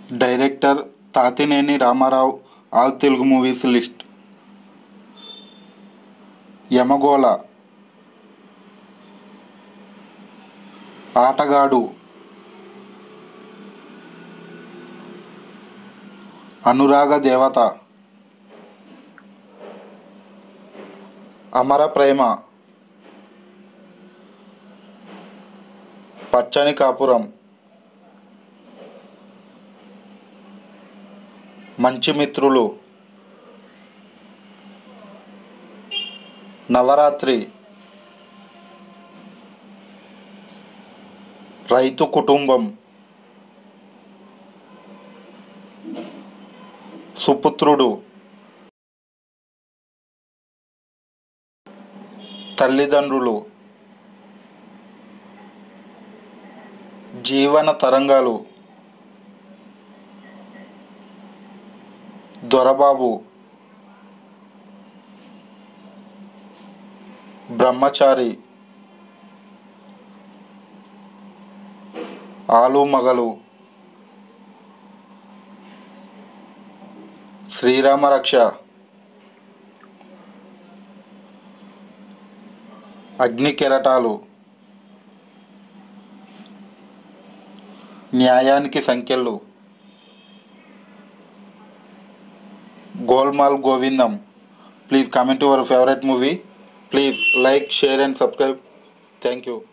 director Tatineni Ramarao all Telugu movies list Yamagola Aatagadu Anuraga దేవత అమర ప్రేమ పచ్చని కాపురం మంచి మిత్రులు నవరాత్రి రైతు కుటుంబం సుపుత్రుడు తల్లిదండ్రులు జీవన తరంగాలు దొరబాబు బ్రహ్మచారి ఆలు మగలు శ్రీరామ రక్ష అగ్ని కెరటాలు న్యాయానికి సంఖ్యలు Golmaal Govindam please comment your favourite movie please like share and subscribe thank you